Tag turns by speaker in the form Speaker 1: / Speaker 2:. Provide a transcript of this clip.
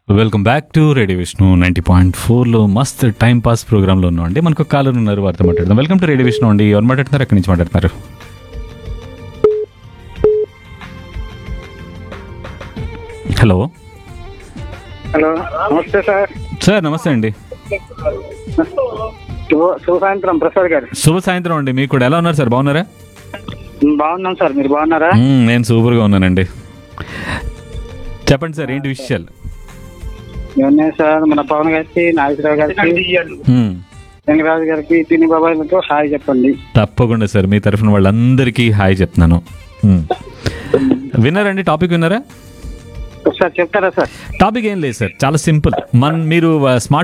Speaker 1: Welcome back to radio Vishnu ninety point ఫోర్లో మస్త్ time pass ప్రోగ్రాంలో ఉన్నాం అండి మనకు కాలర్ ఉన్నారు వారితో మాట్లాడదాం వెల్కమ్ టు రేడియో విష్ణు అండి ఎవరు మాట్లాడుతున్నారు ఎక్కడి నుంచి మాట్లాడుతున్నారు హలో
Speaker 2: హలో నమస్తే సార్
Speaker 1: సార్ నమస్తే అండి
Speaker 2: శుభ శుభ సాయంత్రం ప్రసాద్ గారు
Speaker 1: శుభ సాయంత్రం అండి మీకు కూడా ఎలా ఉన్నారు సార్ బాగున్నారా
Speaker 2: బాగున్నాం సార్ మీరు బాగున్నారా
Speaker 1: మ్మ్, నేను సూపర్గా ఉన్నానండి చెప్పండి సార్ ఏంటి విషయాలు
Speaker 2: ఏమన్నాయి సార్ మన పవన్ గారికి నాగేశ్వరరావు గారికి
Speaker 1: మ్మ్.
Speaker 2: వెంకరాజు గారికి తిని బాబాయ్లతో హాయ్ చెప్పండి
Speaker 1: తప్పకుండా సార్ మీ తరఫున వాళ్ళందరికీ హాయ్ చెప్తున్నాను మ్మ్. విన్నారండి టాపిక్ విన్నారా
Speaker 2: ఒకసారి చెప్తారా సార్
Speaker 1: టాపిక్ ఏం లేదు సార్ చాలా సింపుల్ మన మీరు స్మార్ట్